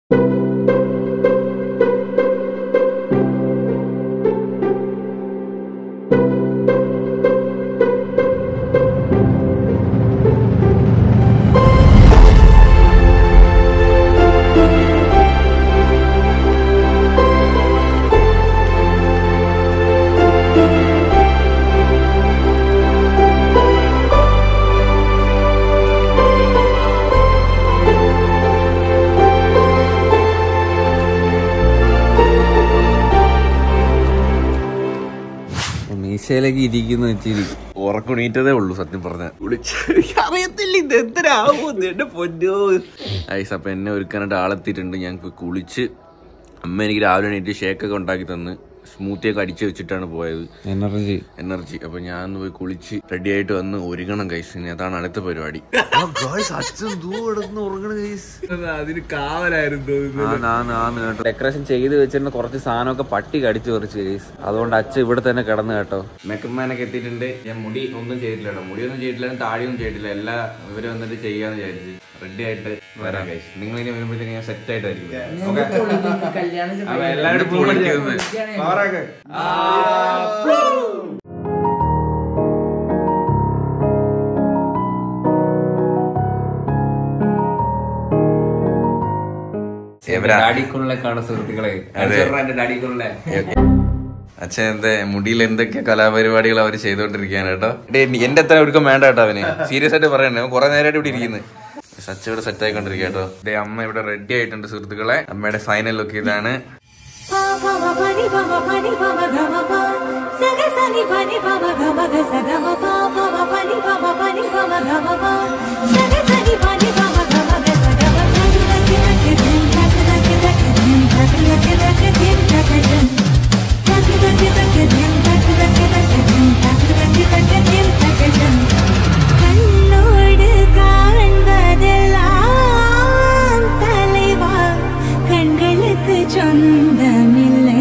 മീശയിലേക്ക് ഇരിക്കുന്ന വെച്ചിരി ഉറക്കുണീറ്റതേ ഉള്ളൂ സത്യം പറഞ്ഞ വിളിച്ച് അറിയത്തില്ല ഇത് എന്തരാവും എന്റെ പൊന്നോ ഐസ് അപ്പൊ എന്നെ ഒരുക്കാനായിട്ട് ആളെത്തിയിട്ടുണ്ട് ഞാൻ പോയി കുളിച്ച് അമ്മ എനിക്ക് രാവിലെ എണീറ്റ് ഷേക്കൊക്കെ ഉണ്ടാക്കി തന്ന് സ്മൂത്തിയൊക്കെ അടിച്ചു വെച്ചിട്ടാണ് പോയത് എനർജി എനർജി അപ്പൊ ഞാൻ ഒന്ന് പോയി കുളിച്ച് റെഡി ആയിട്ട് വന്ന് ഒരുങ്ങണം കൈസ് ഇനി അതാണ് അടുത്ത പരിപാടി അച്ഛൻ അതിന് കാവലായിരുന്നു ഡെക്കറേഷൻ ചെയ്ത് വെച്ചിരുന്ന കുറച്ച് സാധനമൊക്കെ പട്ടി കടിച്ചു പറിച്ച് കേസ് അതുകൊണ്ട് അച്ഛൻ ഇവിടെ തന്നെ കിടന്നു കേട്ടോ മേക്കപ്പ് മാനൊക്കെ എത്തിയിട്ടുണ്ട് ഞാൻ മുടി ഒന്നും ചെയ്തിട്ടില്ല കേട്ടോ മുടിയൊന്നും ചെയ്തിട്ടില്ല താടിയൊന്നും ചെയ്തിട്ടില്ല എല്ലാ ഇവര് വന്നിട്ട് ചെയ്യാന്ന് വിചാരിച്ചു റെഡി ആയിട്ട് വരാം കൈസ് നിങ്ങൾ ഇനി വരുമ്പോഴത്തേക്ക് ഞാൻ സെറ്റ് ആയിട്ടായിരിക്കും അപ്പൊ എല്ലാവരും പവറാക്ക് ഡാഡിക്കുള്ള കാണുന്ന സുഹൃത്തുക്കളെ എന്റെ ഡാഡിക്കുള്ള അച്ഛൻ എന്താ മുടിയിൽ എന്തൊക്കെ കലാപരിപാടികൾ അവർ ചെയ്തോണ്ടിരിക്കുകയാണ് കേട്ടോ ഡേ, എന്റെ അത്ര ഒരുക്കം വേണ്ട കേട്ടോ അവന് സീരിയസ് ആയിട്ട് പറയണേ അവൻ കുറെ നേരമായിട്ട് ഇവിടെ ഇരിക്കുന്നു സച്ച ഇവിടെ സെറ്റ് ആയിക്കൊണ്ടിരിക്കുക കേട്ടോ ഡേ അമ്മ ഇവിടെ റെഡി ആയിട്ടുണ്ട് സുഹൃത്തുക്കളെ അമ്മയുടെ ഫൈനൽ ലുക്ക് ഇതാണ് Pa pa ma pa ni pa ma pa ni pa ma ga ma pa sa ga sa ni pa ni pa ma ga ma ga sa ga ma pa pa ma pa ni pa ma pa ni pa ma ga ma pa sa ga sa ni pa ni pa ma ga ma ga sa ga ma pa ni da ki da ki din da ki da ki da ki din da ki da ki da ki din da ki din da ki da ki da ki din da ki da ki da ki din da ki da ki da ki din da ki din கண்ணோடு காண்பதெல்லாம் தலைவா கண்களுக்கு சொந்தமில்லை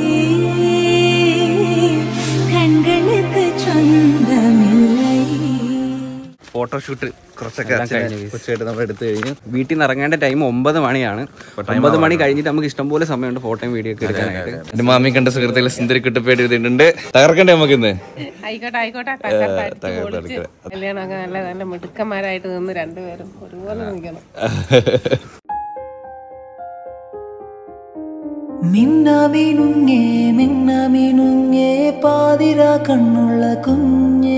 കണ്ണുകൾക്ക് സ്വന്തമില്ലേ photoshoot കുറച്ചൊക്കെ എല്ലാം അച്ഛനെ കഴിഞ്ഞു. കൊച്ചായിട്ട് നമ്മൾ എടുത്തു കഴിഞ്ഞു വീട്ടിൽ നിന്ന് ഇറങ്ങേണ്ട ടൈം ഒമ്പത് മണിയാണ് ഒമ്പത് മണി കഴിഞ്ഞിട്ട് നമുക്ക് ഇഷ്ടംപോലെ സമയമുണ്ട് ഫോട്ടോയും വീഡിയോ ഒക്കെ എടുക്കാനായിട്ട് എന്റെ മാമി കണ്ട സുഹൃത്തുക്കളെ സുന്ദരി കുട്ടപ്പേട്ട് എഴുതിയിട്ടുണ്ട് തകർക്കണ്ടേ നമുക്ക് ഇന്ന് ആയിക്കോട്ടെ ആയിക്കോട്ടെ തകർത്ത് അടിച്ച് പൊളിച്ച് കല്യാണമൊക്കെ നല്ല നല്ല മിടുക്കന്മാരായിട്ട് നിന്ന് രണ്ടുപേരും ഒരുപോലെ നിൽക്കണം മിന്നാമിനുങ്ങേ മിന്നാമിനുങ്ങേ പാതിര കണ്ണുള്ള കുഞ്ഞേ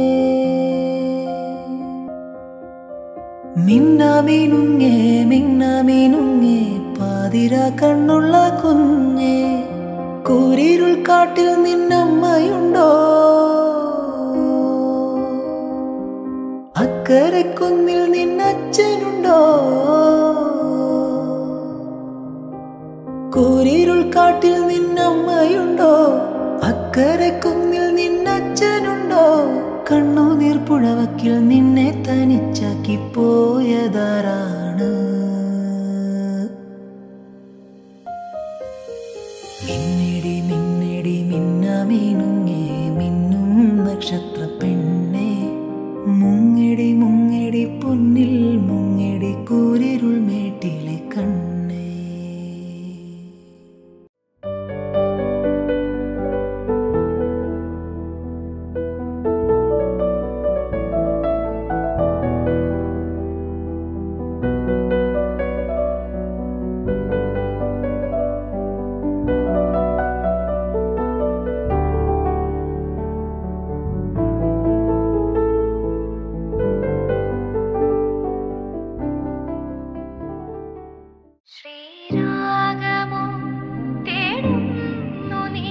മിന്നാമിനുങ്ങേ മിന്നാമിനുങ്ങേ പാതിര കണ്ണുള്ള കുഞ്ഞേ കൂരിരുൾ കാട്ടിൽ നിന്നമ്മയുണ്ടോ അക്കരെ കുന്നിൽ നിന്നച്ഛനുണ്ടോ കൂരിരുൾ കാട്ടിൽ നിന്നമ്മയുണ്ടോ അക്കരെ കുന്നിൽ നിന്നച്ഛനുണ്ടോ കണ്ണുനീർ പുഴവക്കിൽ നിന്നെ തനിച്ചാക്കി പോയതാരാണ് മിന്നിടി മിന്നിടി മിന്നാമീനുങ്ങേ മിന്നും നക്ഷത്ര പെണ്ണേ മുങ്ങിടി മുങ്ങിടി പൊന്നിൽ മുങ്ങിടി കൂരിരുൾ മേട്ടിലെ കണ്ണേ ശ്രീരാഗമോ തേടുന്നു നീ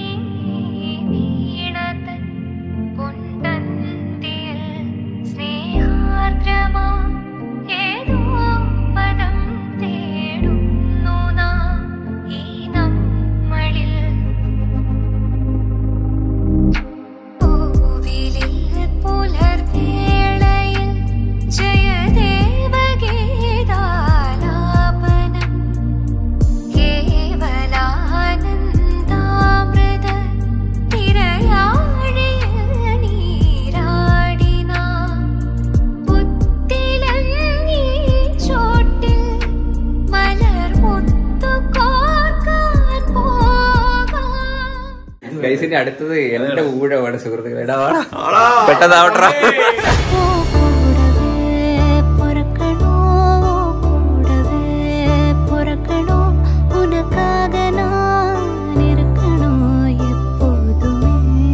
വീണതൻ പൊന്തന്തിയിൽ സ്നേഹാർദ്രമാ ഏതോ പദം തേടുന്നു നാം ഈ നമ്മളിൽ പൂവിലിൽ പുലർവേളയിൽ ജയദേവഗീതാലാപനം കൈസിന്റെ അടുത്തത് എന്റെ ഊഴമാണ് സുഹൃത്തുക്കളെ എടാ, വാടാ. പെട്ടെന്നാവട്ടെ கூடவே பிறக்கணும் கூடவே பிறக்கணும் உனக்காக நான் இருக்கணும் எப்போதுமே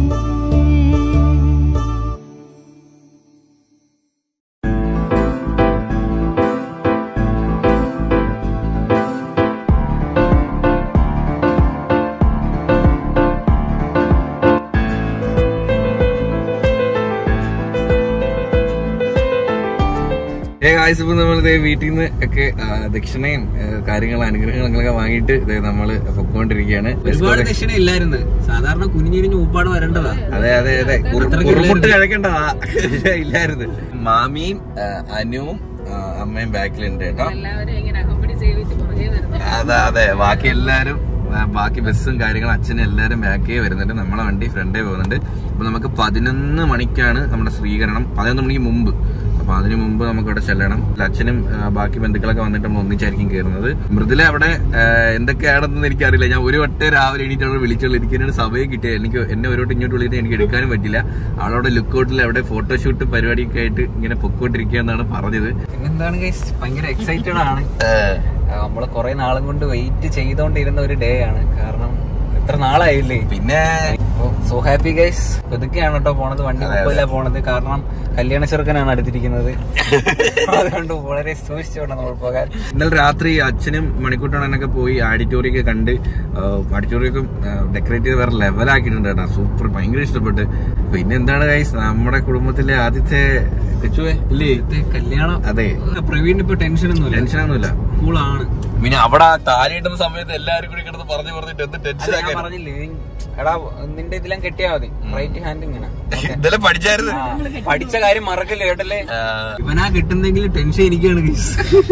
ഏ കാഴ്ച ഇപ്പൊ നമ്മളിത് വീട്ടിൽ നിന്ന് ഒക്കെ ആ, ദക്ഷിണയും ആ, കാര്യങ്ങളും അനുഗ്രഹങ്ങളൊക്കെ വാങ്ങിയിട്ട് ഇത് നമ്മള് പൊക്കോണ്ടിരിക്കുകയാണ് ഒരുപാട് ദക്ഷിണ ഇല്ലായിരുന്നു സാധാരണ കുനിഞ്ഞിരിഞ്ഞ് ഊപ്പാട് വരേണ്ടതാ അതെ അതെ അതെ കുറു- അത്രയ്ക്ക് കുറുമുട്ട് കഴിക്കേണ്ടതാ പക്ഷേ ഇല്ലായിരുന്നു മാമിയും ആ, അനുവും ആ, അമ്മയും ബാക്കിലുണ്ട് കേട്ടോ എല്ലാവരും ഇങ്ങനെ അകമ്പടി സേവിച്ച് പുറകെ വരുന്നു അതെ അതെ ബാക്കി എല്ലാരും ആ, ബാക്കി ബസ്സും കാര്യങ്ങളും അച്ഛനും എല്ലാരും ബാക്കേ വരുന്നുണ്ട് നമ്മളെ വണ്ടി ഫ്രണ്ടേ പോകുന്നുണ്ട് അപ്പൊ നമുക്ക് പതിനൊന്ന് മണിക്കാണ് നമ്മുടെ സ്വീകരണം പതിനൊന്ന് മണിക്ക് മുമ്പ് അപ്പൊ അതിന് മുമ്പ് നമുക്ക് ഇവിടെ ചെല്ലണം അച്ഛനും ആ, ബാക്കി ബന്ധുക്കളൊക്കെ വന്നിട്ട് നമ്മൾ ഒന്നിച്ചായിരിക്കും കയറുന്നത് മൃദുല അവിടെ ആ, എന്തൊക്കെയാണെന്ന് എനിക്കറിയില്ല ഞാൻ ഒരു വട്ടേ രാവിലെ എണീറ്റവിടെ വിളിച്ചുള്ളൂ എനിക്ക് എന്നോട് സമയം കിട്ടിയ എനിക്ക് എന്നെ ഒരു വട്ടം ഇങ്ങോട്ട് വിളിച്ചിട്ട് എനിക്ക് എടുക്കാനും പറ്റില്ല അവളവിടെ ലുക്കൗട്ടിൽ അവിടെ ഫോട്ടോഷൂട്ട് പരിപാടിയൊക്കെ ആയിട്ട് ഇങ്ങനെ പൊക്കോണ്ടിരിക്കുക എന്നാണ് പറഞ്ഞത് പിന്നെന്താണ് ഗൈസ് ഭയങ്കര എക്സൈറ്റഡ് ആണ് നമ്മള് കുറെ നാളും കൊണ്ട് വെയിറ്റ് ചെയ്തോണ്ടിരുന്ന ഒരു ഡേ ആണ് കാരണം എത്ര നാളായില്ലേ പിന്നെ സോ ഹാപ്പി ഗൈസ് ഇതൊക്കെയാണ് കേട്ടോ പോണത് വണ്ടി കുഴപ്പമില്ല പോണത് കാരണം കല്യാണ ചെറുക്കനാണ് അടുത്തിരിക്കുന്നത് അതുകൊണ്ട് വളരെ സൂക്ഷിച്ചോണ്ട് നമ്മൾ പോകാൻ ഇന്നലെ രാത്രി അച്ഛനും മണിക്കൂട്ടണനൊക്കെ പോയി ആഡിറ്റോറിയൊക്കെ കണ്ട് ആഡിറ്റോറിയൊക്കെ ഡെക്കറേറ്റ് ചെയ്ത് വേറെ ലെവലാക്കിയിട്ടുണ്ട് കേട്ടോ സൂപ്പർ ഭയങ്കര ഇഷ്ടപ്പെട്ട് പിന്നെ എന്താണ് ഗൈസ് നമ്മുടെ കുടുംബത്തിലെ ആദ്യത്തെ കൊച്ചുവേ ഇല്ലേ ഇന്നത്തെ കല്യാണം അതെ പ്രവീൺ ഇപ്പൊ ടെൻഷൻ ഒന്നുമില്ല ടെൻഷനൊന്നുമില്ല കൂളാണ് പിന്നെ അവിടെ താലി ഇടുന്ന സമയത്ത് എല്ലാരും കൂടി കിടന്ന് പറഞ്ഞു പറഞ്ഞിട്ട് എന്ത് ടെൻഷൻ ഞാൻ പറഞ്ഞില്ലേ നീ- എടാ നിന്റെ ഇതിലും കെട്ടിയാ മതി റൈറ്റ് ഹാൻഡ് ഇങ്ങനെ Okay. ഇതെല്ലാം പഠിച്ചായിരുന്നു ആ, പഠിച്ച കാര്യം മറക്കല്ലേ കേട്ടല്ലേ ഇവനാ കിട്ടുന്നെങ്കിൽ ടെൻഷൻ ഇരിക്കുകയാണ് ഗൈസ്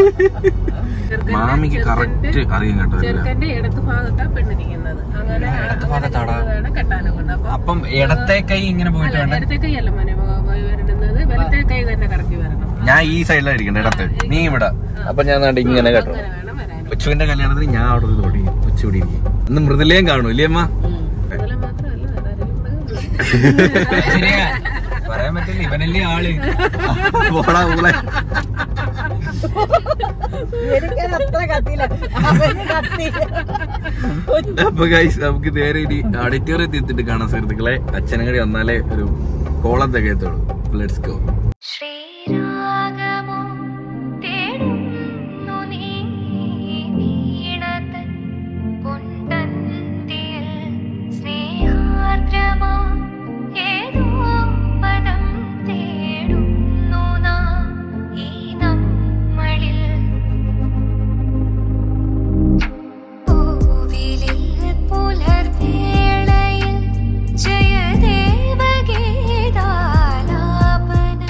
മാമിക്ക് കറക്റ്റ് അറിയും കേട്ടോ എല്ലാം. ചെറുക്കന്റെ ഇടത്ത് ഭാഗത്താ പെണ്ണിരിക്കുന്നത് അങ്ങനെ ഇടത്ത് ഭാഗത്താടാ? അങ്ങനെ വേണം കെട്ടാനും കൊണ്ട് അപ്പൊ അപ്പം ഇടത്തെ കൈ ഇങ്ങനെ പോയിട്ട് വേണ്ട ഇടത്തെ കൈയല്ല മോനെ പോയി വരുന്നത് വലത്തെ കൈ തന്നെ കറക്കി വരണം ഞാൻ ഈ സൈഡിലായിരിക്കണ്ട ഇടത്ത് നീ ഇവിടെ അപ്പൊ ഞാൻ നാണ്ട് ഇങ്ങനെ കേട്ടോ അങ്ങനെ വേണം വരാൻ കൊച്ചുവിന്റെ കല്യാണത്തിന് ഞാൻ അവിടെ നിന്ന് തുടങ്ങി കൊച്ചു ഇവിടെ ഇരിക്കും ഇന്ന് മൃദുലയും കാണും ഇല്ലേ അമ്മ അതുപോലെ മാത്രമല്ല വേറെ ആരെങ്കിലും കൂടെ ശരിയാ പറയാൻ പറ്റില്ല ഇവനല്ലേ ആള് പോടാ ഊളെ. അപ്പൊ ഗൈസ് നമുക്ക് നേരെ ഇനി ഓഡിറ്റോറിയത്തിൽ എത്തിയിട്ട് കാണാം സുഹൃത്തുക്കളെ അച്ഛനും കൂടി വന്നാലേ ഒരു കോളം തികയത്തുള്ളൂ ലെറ്റ്സ് ഗോ ശ്രീരാഗമോ തേടുന്നു നീ വീണതൻ പൊന്തന്തിയിൽ സ്നേഹാർദ്രമോ ഏതോ പദം തേടുന്നു നാം ഈ നമ്മളിൽ പൂവിലിൽ പുലർവേളയിൽ ജയദേവഗീതാലാപനം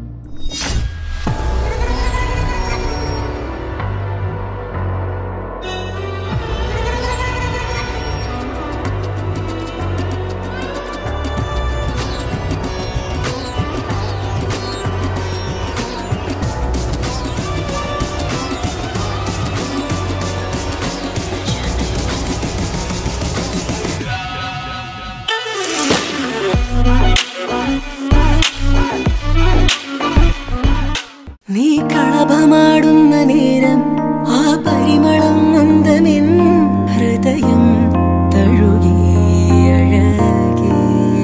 നീ കളഭമാടുന്ന നേരം ആ പരിമളം നന്ദമെൻ ഹൃദയം തഴുകി അഴകേ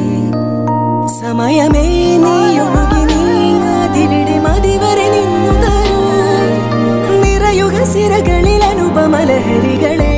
സമയമേ നീ ഒഴുകി നീങ്ങാതിരിടെ മതിവരെ നിന്നു തരൂ നിറയുക സിരകളിൽ അനുപമലഹരികളെ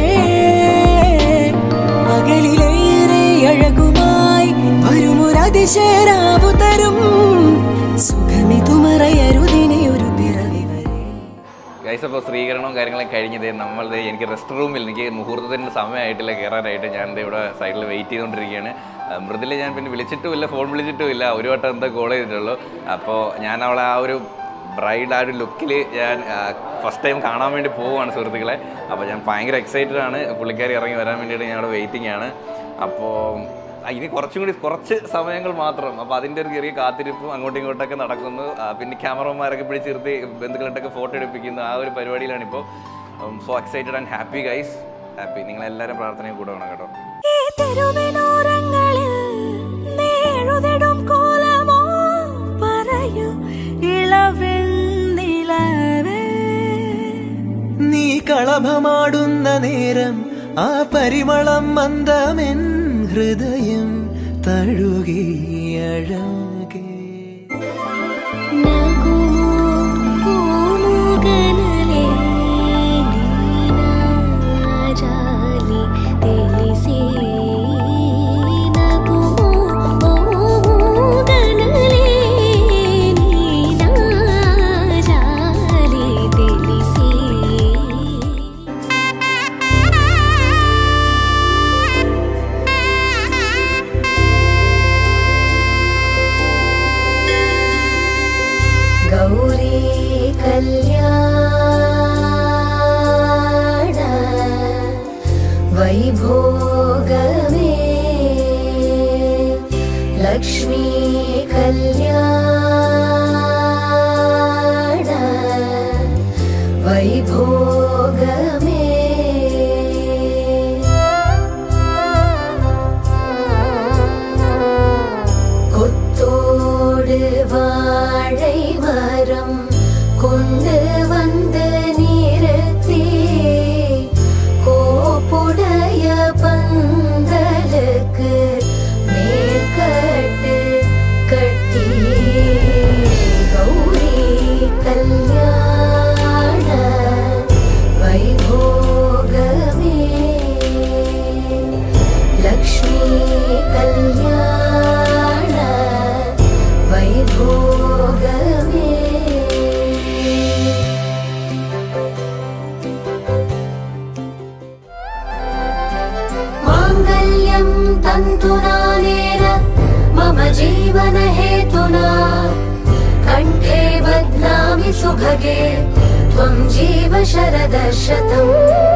അകലിലേറെ അഴകുമായി വരുമൊരതിശേരാവു തരും സുഖമിതുമറയരുതിനെ ഒരു പിറവി വരെ ഗൈസ് അപ്പോൾ സ്വീകരണവും കാര്യങ്ങളൊക്കെ കഴിഞ്ഞത് നമ്മൾ ദേ എനിക്ക് റെസ്റ്റ് റൂമിൽ എനിക്ക് മുഹൂർത്തത്തിൻ്റെ സമയമായിട്ടില്ല കയറാനായിട്ട് ഞാൻ ദേ ഇവിടെ സൈഡിൽ വെയിറ്റ് ചെയ്തുകൊണ്ടിരിക്കുകയാണ് ആ, മൃദുലെ ഞാൻ പിന്നെ വിളിച്ചിട്ടുമില്ല ഫോൺ വിളിച്ചിട്ടുമില്ല ഒരു വട്ടം എന്താ കോൾ ചെയ്തിട്ടുള്ളൂ അപ്പോൾ ഞാൻ അവളെ ആ ഒരു ബ്രൈഡ് ആ ഒരു ലുക്കിൽ ഞാൻ ഫസ്റ്റ് ടൈം കാണാൻ വേണ്ടി പോവുകയാണ് സുഹൃത്തുക്കളെ അപ്പോൾ ഞാൻ ഭയങ്കര എക്സൈറ്റഡ് ആണ് പുള്ളിക്കാരി ഇറങ്ങി വരാൻ വേണ്ടിയിട്ട് ഞാൻ അവിടെ വെയിറ്റിംഗ് ആണ് അപ്പോൾ ആ, ഇനി കുറച്ചും കൂടി കുറച്ച് സമയങ്ങൾ മാത്രം അപ്പോൾ അതിൻ്റെ ഒരു ചെറിയ കാത്തിരിപ്പും അങ്ങോട്ടും ഇങ്ങോട്ടൊക്കെ നടക്കുന്നു ആ, പിന്നെ ക്യാമറമാരൊക്കെ പിടിച്ചിരുത്തി ബന്ധുക്കളുടെയൊക്കെ ഫോട്ടോ എടുപ്പിക്കുന്നു ആ ഒരു പരിപാടിയിലാണ് ഇപ്പോൾ so excited and happy guys happy നിങ്ങളെല്ലാവരും പ്രാർത്ഥനയും കൂടെ വേണം കേട്ടോ ഈ തെരുവിനോരങ്ങളിൽ ഇളവെണ്ണിലവേ നീ കളഭമാടുന്ന നേരം ആ പരിമളം മന്ദമെൻ ഹൃദയം തഴുകിയഴകേ നഗുമോ പൂമുഗനലേ നീനാജാലി తెలిసే నగుమో పూముగనలే నీనాజాలి తెలిసే गौरी कल्याण वैभोगमे लक्ष्मी कल्याण वैभोगमे கொத்தோடு வாழை மரம் கொண்டு வந்து நிறுத்தி கோப்புடைய பந்தலுக்கு மேற்கட்டு கட்டி கௌரி கல்யாண வைபோகமே लक्ष्मी कल्याण वैभोगमे माङ्गल्यं तन्तुनानेन मम जीवनहेतुना कण्ठे बध्नामि सुभगे त्वं जीव शरदशतम्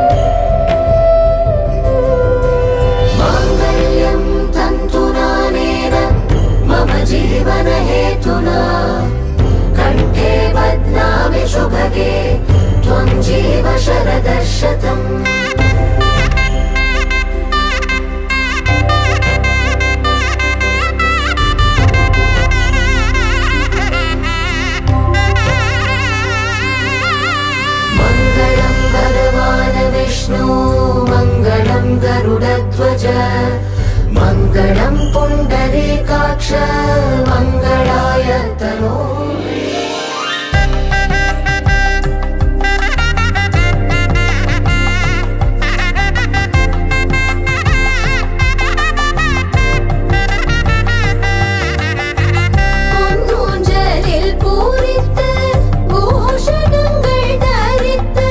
माङ्गल्यं तन्तुनानेन मम जीवनहेतुना कण्ठे बध्नामि शुभगे त्वं जीव शरदशतम् मङ्गलं भगवान् विष्णु मङ्गलं गरुडध्वज मङ्गलं पुण्डरीकाक्ष मङ्गलाय तनो பொன்னூஞ்சலில் பூரித்து பூஷணங்கள் தரித்து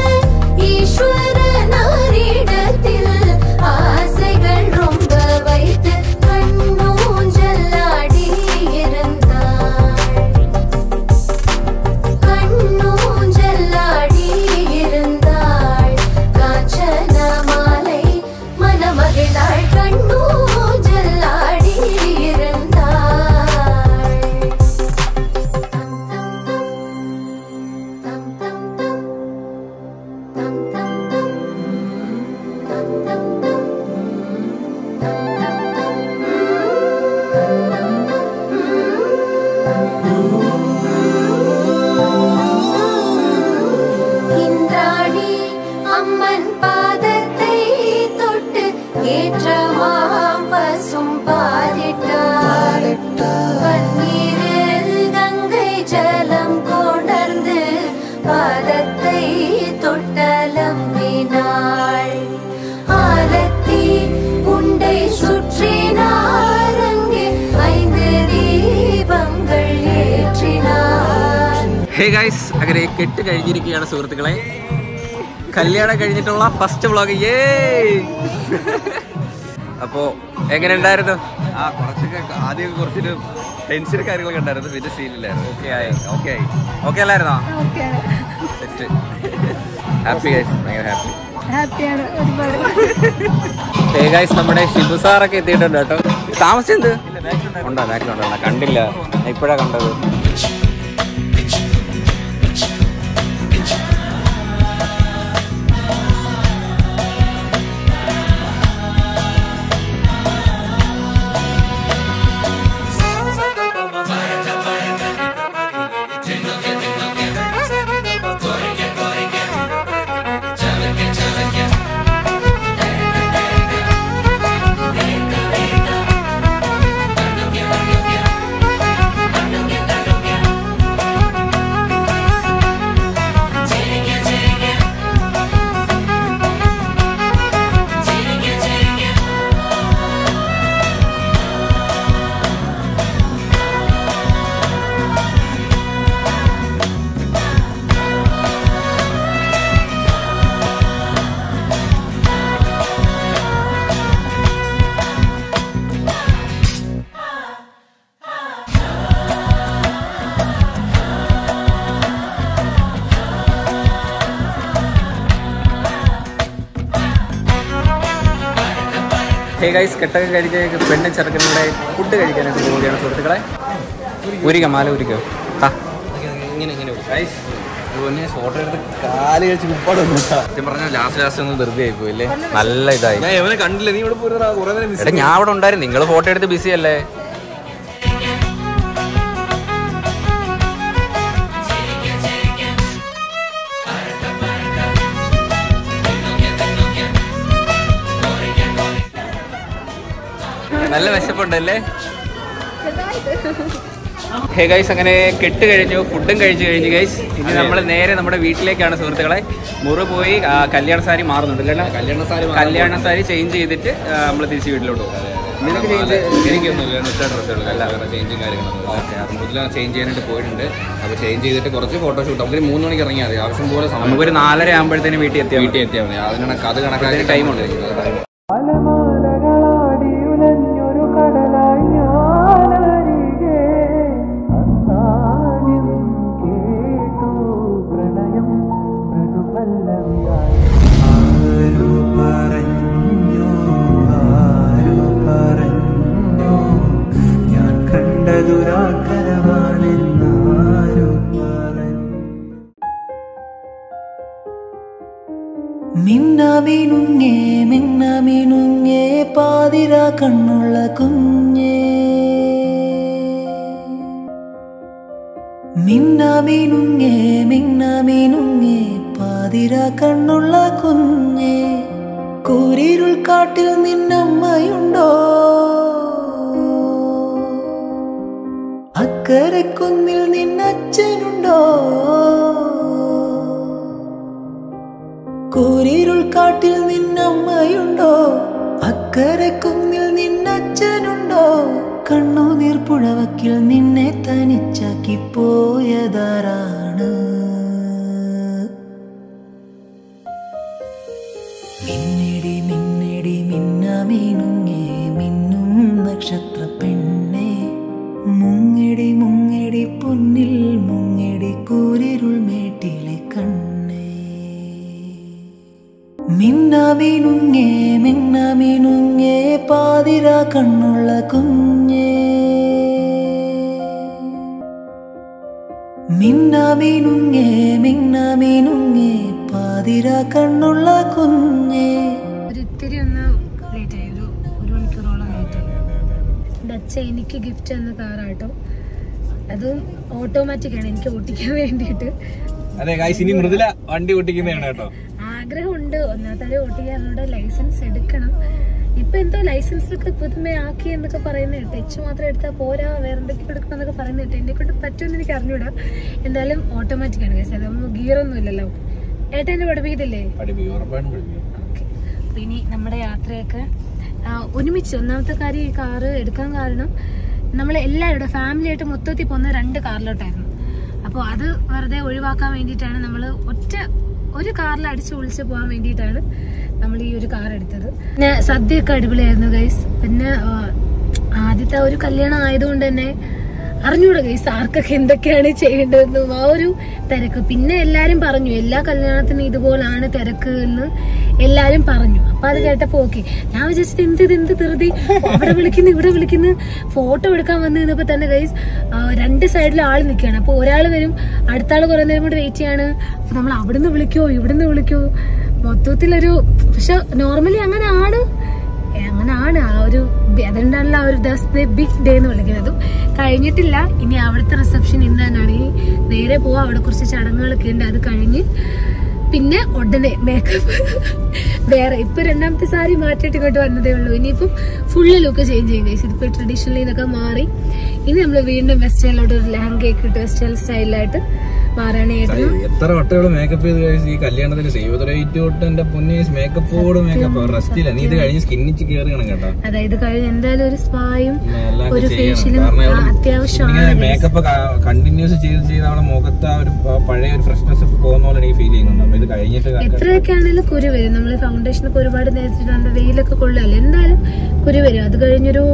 ஈஸ்வரனாரிடத்தில் ஆசைகள் ரொம்ப வைத்து கண்ணூஞ்சல் ஆடி இருந்தாள் கண்ணூஞ்சல் ஆடி இருந்தாள் காஞ்சன மாலை மனமகிழ்ந்தாள் கண்ணூஞ்சல் ஆடி இருந்தாள் தம் தம் தம் தம் தம் தம் தம் தம் தம் இந்திராணி அம்மன் பாதத்தை தொட்டு ஏற்றமாம் பசும் பாலிட்டாள் பன்னீரில் கங்கை ஜலம் கொணர்ந்து பாதத்தை தொட்டலம்பினாள் ஆலத்தி உண்டை சுற்றினார் அங்கே ஐந்து தீபங்கள் ஏற்றினார் ഹേ ഗൈസ് അങ്ങനെ കെട്ട് കഴിഞ്ഞിരിക്കുകയാണ് സുഹൃത്തുക്കളെ കല്യാണം കഴിഞ്ഞിട്ടുള്ള ഫസ്റ്റ് വ്ളോഗ് ഏ അപ്പോ എങ്ങനെ ഉണ്ടായിരുന്നു ആ കുറച്ചൊക്കെ ആദ്യം കുറച്ചൊരു ടെൻഷൻ കാര്യങ്ങളൊക്കെ ഉണ്ടായിരുന്നു പിന്നെ സീനില്ലായിരുന്നു ഓക്കെ ആയി ഓക്കെ ആയി ഓക്കെ അല്ലായിരുന്നോ സെറ്റ് ഹാപ്പി ഗൈസ് ഭയങ്കര ഹാപ്പി ഹാപ്പിയാണ് ഒരുപാട് ഹേ ഗൈസ് നമ്മുടെ ഷിബു സാറൊക്കെ എത്തിയിട്ടുണ്ട് കേട്ടോ താമസിച്ചെന്ത് ഉണ്ടോ ബാക്കിലുണ്ടോ കണ്ടില്ല ഇപ്പോഴാ കണ്ടത് ഹേ ഗൈസ് കെട്ടൊക്കെ കഴിക്കാൻ പെണ്ണും ചെറുക്കനും കൂടെ ഫുഡ് കഴിക്കാനായിട്ട് പോവുകയാണ് സുഹൃത്തുക്കളെ ഉരിക്കാം മാല ഉരിക്കോ ആ ഫോട്ടോ എടുത്ത് കാല് കഴിച്ച് കുപ്പാടൊന്നും പറഞ്ഞ ലാസ്റ്റ് ലാസ്റ്റ് ഒന്ന് ധൃതി ആയി പോയില്ലേ നല്ല ഇതായി ഞാൻ എവനെ കണ്ടില്ല നീ ഇവിടെ പോയി കുറെ നേരം miss എടാ ഞാൻ അവിടെ ഉണ്ടായിരുന്നു നിങ്ങൾ ഫോട്ടോ എടുത്ത് ബിസി അല്ലേ നല്ല വിശപ്പുണ്ടല്ലേ ഹേ ഗൈസ് അങ്ങനെ കെട്ട് കഴിഞ്ഞു ഫുഡും കഴിച്ചു കഴിഞ്ഞു ഗൈസ് ഇനി നമ്മൾ നേരെ നമ്മുടെ വീട്ടിലേക്കാണ് സുഹൃത്തുക്കളെ മുറി പോയി ആ, കല്യാണ സാരി മാറുന്നുണ്ട് അല്ലേ കല്യാണ സാരി കല്യാണ സാരി ചേഞ്ച് ചെയ്തിട്ട് നമ്മൾ തിരിച്ച് വീട്ടിലോട്ട് പോകും നിനക്ക് ചേഞ്ച് എനിക്കൊന്നുമില്ല ഇഷ്ട ഡ്രസ്സുകൾ അല്ല വേറെ ചേഞ്ചും കാര്യങ്ങളൊന്നും ചേഞ്ച് ചെയ്യാനായിട്ട് പോയിട്ടുണ്ട് അപ്പോൾ ചേഞ്ച് ചെയ്തിട്ട് കുറച്ച് ഫോട്ടോഷൂട്ട് നമുക്ക് ഒരു മൂന്ന് മണിക്ക് ഇറങ്ങിയാൽ മതി ആവശ്യം പോലെ സമയം നമുക്കൊരു നാലര ആകുമ്പോഴത്തേനും വീട്ടിൽ എത്തിയാൽ വീട്ടിൽ എത്തിയാൽ മതി അതിനാണ് അത് കണക്കാക്കി time ഉണ്ട്. അലമാലകളാടിയുലഞ്ഞൊരു കടലായി ഞാനരികെ അന്നാദ്യം കേട്ടു പ്രണയം മൃദുപല്ലവിയായി ആരു പറഞ്ഞു ആരു പറഞ്ഞു ഞാൻ കണ്ടതുരാക്കരവാണെന്നാരു പറഞ്ഞു മിന്നാമിനുങ്ങേ മിന്നാമിനുങ്ങേ പാതിര കണ്ണുള്ള കുഞ്ഞേ മിന്നാമിനുങ്ങേ മിന്നാമിനുങ്ങേ പാതിര കണ്ണുള്ള കുഞ്ഞേ കൂരിരുൾ കാട്ടിൽ നിന്നമ്മയുണ്ടോ അക്കരെ കുന്നിൽ നിന്നച്ഛനുണ്ടോ കൂരിരുൾ കാട്ടിൽ നിന്നമ്മയുണ്ടോ അക്കരെ കുന്നിൽ നിന്നച്ഛനുണ്ടോ കണ്ണുനീർ പുഴവക്കിൽ നിന്നെ തനിച്ചാക്കി പോയതാരാണ് മിന്നിടി മിന്നിടി മിന്നാമീനുങ്ങേ മിന്നും നക്ഷത്ര പെണ്ണേ മുങ്ങിടി മുങ്ങിടി പൊന്നിൽ മുങ്ങിടി കൂരിരുൾ മേട്ടിലെ കണ്ണേ മിന്നാമീനുങ്ങേ മിന്നാമീനുങ്ങേ പാതിര കണ്ണുള്ള കുഞ്ഞേ മിന്നാമീനുങ്ങേ മിന്നാമീനുങ്ങേ പാതിര കണ്ണുള്ള കുഞ്ഞേ ഒരു ഇത്തിരി ഒന്ന് ലേറ്റ് ആയി ഒരു ഒരു മണിക്കൂറോളം ലേറ്റ് ആയി എൻ്റെ അച്ഛൻ എനിക്ക് ഗിഫ്റ്റ് തന്ന കാറാട്ടോ അതും ഓട്ടോമാറ്റിക് ആണ് എനിക്ക് ഓട്ടിക്കാൻ വേണ്ടിയിട്ട് അതെ ഗൈസ് ഇനി മൃദുല വണ്ടി ഓട്ടിക്കുന്നതാണ് കേട്ടോ ആഗ്രഹമുണ്ട് ഒന്നാമത്തെ ഓട്ടിക്കാറുണ്ട് ലൈസൻസ് എടുക്കണം ഇപ്പൊ എന്തോ ലൈസൻസിലൊക്കെ പുതുമയാക്കി എന്നൊക്കെ പറയുന്ന കേട്ടോ എച്ച് മാത്രം എടുത്താൽ പോരാ വേറെ എന്തൊക്കെ എടുക്കണം എന്നൊക്കെ പറയുന്ന കേട്ടോ എന്നെ കൊണ്ട് പറ്റുമെന്ന് എനിക്ക് അറിഞ്ഞൂടാ എന്തായാലും ഓട്ടോമാറ്റിക് ആണ് കേസ് നമ്മൾ ഗിയർ ഒന്നും ഇല്ലല്ലോ ഏട്ടാ എന്നെ പഠിപ്പിക്കത്തില്ലേ പഠിപ്പിക്കും ഉറപ്പായിട്ടും പഠിപ്പിക്കും ഓക്കെ അപ്പൊ ഇനി നമ്മുടെ യാത്രയൊക്കെ ആ, ഒരുമിച്ച് ഒന്നാമത്തെ കാര്യം ഈ കാറ് എടുക്കാൻ കാരണം നമ്മൾ എല്ലാവരുടെ ഫാമിലി ആയിട്ട് മൊത്തത്തിൽ പോകുന്ന രണ്ട് കാറിലോട്ടായിരുന്നു അപ്പോൾ അത് വെറുതെ ഒഴിവാക്കാൻ വേണ്ടിയിട്ടാണ് നമ്മൾ ഒറ്റ ഒരു കാറിൽ അടിച്ച് ഒളിച്ച് പോകാൻ വേണ്ടിയിട്ടാണ് നമ്മൾ ഈ ഒരു കാർ എടുത്തത് പിന്നെ സദ്യയൊക്കെ അടിപൊളിയായിരുന്നു ഗൈസ് പിന്നെ ആ, ആദ്യത്തെ ഒരു കല്യാണം ആയതുകൊണ്ട് തന്നെ അറിഞ്ഞൂടാ ഗൈസ് ആർക്കൊക്കെ എന്തൊക്കെയാണ് ചെയ്യേണ്ടതെന്നും ആ ഒരു തിരക്ക് പിന്നെ എല്ലാരും പറഞ്ഞു എല്ലാ കല്യാണത്തിനും ഇതുപോലാണ് തിരക്ക് എന്ന് എല്ലാരും പറഞ്ഞു അപ്പൊ അത് കേട്ടപ്പോ ഓക്കെ ഞാൻ വിചാരിച്ചത് എന്ത് ഇത് എന്ത് ധൃതി അവിടെ വിളിക്കുന്നു ഇവിടെ വിളിക്കുന്നു ഫോട്ടോ എടുക്കാൻ വന്നു നിന്നപ്പോ തന്നെ ഗൈസ് രണ്ട് സൈഡിൽ ആൾ നിൽക്കുകയാണ് അപ്പൊ ഒരാൾ വരും അടുത്ത ആൾ കുറെ നേരം കൊണ്ട് വെയിറ്റ് ചെയ്യാണ് അപ്പൊ നമ്മൾ അവിടുന്ന് വിളിക്കോ ഇവിടുന്ന് വിളിക്കോ മൊത്തത്തിലൊരു പക്ഷെ നോർമലി അങ്ങനെ ആണ് ഏ, അങ്ങനാണ് ആ ഒരു ബി- അതുകൊണ്ടാണല്ലോ ആ ഒരു ദിവസത്തെ ബിഗ് ഡേ എന്ന് വിളിക്കുന്നതും കഴിഞ്ഞിട്ടില്ല ഇനി അവിടുത്തെ റിസപ്ഷൻ ഇന്ന് തന്നെയാണ് ഈ നേരെ പോവാ അവിടെ കുറച്ച് ചടങ്ങുകളൊക്കെ ഉണ്ട് അത് കഴിഞ്ഞ് പിന്നെ ഉടനെ മേക്കപ്പ് വേറെ ഇപ്പൊ രണ്ടാമത്തെ സാരി മാറ്റിയിട്ട് ഇങ്ങോട്ട് വന്നതേ ഉള്ളൂ ഇനിയിപ്പം ഫുള്ള് ലുക്ക് ചേഞ്ച് ചെയ്യും guys. ഇതിപ്പോ ട്രഡീഷണലി ഇതൊക്കെ മാറി ഇനി നമ്മൾ വീണ്ടും വെസ്റ്റേണിലോട്ട് ഒരു ലെഹങ്കയൊക്കെ ഇട്ട് വെസ്റ്റേൺ സ്റ്റൈലിലായിട്ട് മാറാണ് ഏട്ടനും എത്ര വട്ടകൾ മേക്കപ്പ് ചെയ്ത് കഴിച്ച് ഈ കല്യാണത്തിന് സേവതറേറ്റ് തൊട്ട് എന്റെ പൊന്നെ മേക്കപ്പോട് മേക്കപ്പ് റെസ്റ്റ് ഇല്ല നീ ഇത് കഴിഞ്ഞ് സ്കിന്നിച്ച് കയറിയാണ് കേട്ടോ അതായത് കഴിഞ്ഞ എന്തായാലും ഒരു സ്പായും എല്ലാം ഒരു ചെയ്യണം. ഫേഷ്യലും കാരണം അവള് അത്യാവശ്യമാണ് ഇങ്ങനെ guys. മേക്കപ്പ് കണ്ടിന്യൂസ് ചെയ്ത് ചെയ്ത് അവളെ മുഖത്ത് ആ ഒരു പ- പഴയ ഒരു ഫ്രഷ്നെസ് പോകുന്ന പോലെ എനിക്ക് ഫീൽ ചെയ്യുന്നുണ്ട് അപ്പൊ ഇത് കഴിഞ്ഞിട്ട് ക- എത്രയൊക്കെ ആണെങ്കിലും കുരു വരും നമ്മൾ ഫൗണ്ടേഷനൊക്കെ ഒരുപാട് നേരിട്ടിട്ടുണ്ട് വെയിലൊക്കെ കൊള്ളല്ലേ എന്തായാലും കുരു വരും അത് കഴിഞ്ഞൊരു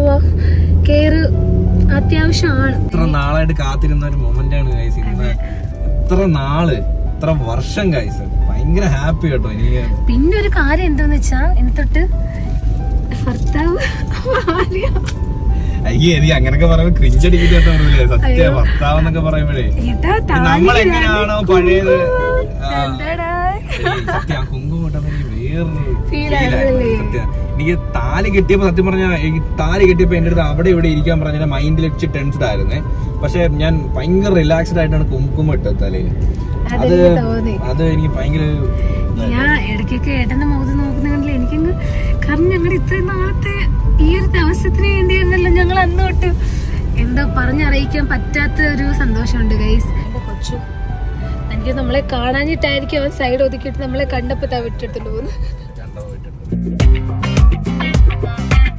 കെയർ അത്യാവശ്യമാണ് എത്ര നാളായിട്ട് കാത്തിരുന്ന ഒരു മൊമെന്റ് ആണ് ഗൈസ് ഇന്ന് എത്ര നാള് എത്ര വർഷം ഗൈസ് ഭയങ്കര ഹാപ്പി കേട്ടോ എനിക്ക് പിന്നെ ഒരു കാര്യം എന്താന്ന് വെച്ചാ ഇനി തൊട്ട് ഭർത്താവ് ഭാര്യ അയ്യേ നീ അങ്ങനൊക്കെ പറയുമ്പോ ക്രിഞ്ചടിക്കിട്ട് പറഞ്ഞില്ലേ സത്യ അയ്യോ. ഭർത്താവെന്നൊക്കെ പറയുമ്പോഴേ ഇതാ നമ്മൾ എങ്ങനെയാണോ പഴയത് ആ, എന്താടാ ശരി, സത്യം ആ കുങ്കുമം ഇട്ടപ്പോ എനിക്ക് വേറൊരു Feel feel ആയി. ആയിരുന്നല്ലേ? സത്യം എനിക്ക് താലി കെട്ടിയപ്പോ സത്യം പറഞ്ഞ താലി കെട്ടിയപ്പോ എന്റെ അടുത്ത് അവിടെ ഇവിടെ ഇരിക്കാൻ പറഞ്ഞ മൈൻഡിൽ വെച്ച് ടെൻസ്ഡ് ആയിരുന്നേ പക്ഷെ ഞാൻ ഭയങ്കര റിലാക്സ്ഡ് ആയിട്ടാണ് കുങ്കുമം ഇട്ടത് തലയിൽ അത് അതെനിക്ക് തോന്നി അത് എനിക്ക് ഭയങ്കര ഞാൻ ഇടയ്ക്കൊക്കെ ഏട്ടന്റെ മുഖത്ത് നോക്കുന്നുണ്ടെങ്കിൽ എനിക്കങ്ങ് കാരണം ഞങ്ങളുടെ ഇത്രയും നാളത്തെ ഈ ഒരു ദിവസത്തിന് വേണ്ടിയായിരുന്നല്ലോ ഞങ്ങൾ അന്ന് തൊട്ട് എന്തോ പറഞ്ഞറിയിക്കാൻ പറ്റാത്ത ഒരു സന്തോഷമുണ്ട് ഗൈസ് എന്റെ കൊച്ചു എനിക്ക് നമ്മളെ കാണാഞ്ഞിട്ടായിരിക്കും അവൻ സൈഡ് ഒതുക്കിയിട്ട് നമ്മളെ കണ്ടപ്പോ താ വിട്ടെടുത്തോണ്ട് പോകുന്നു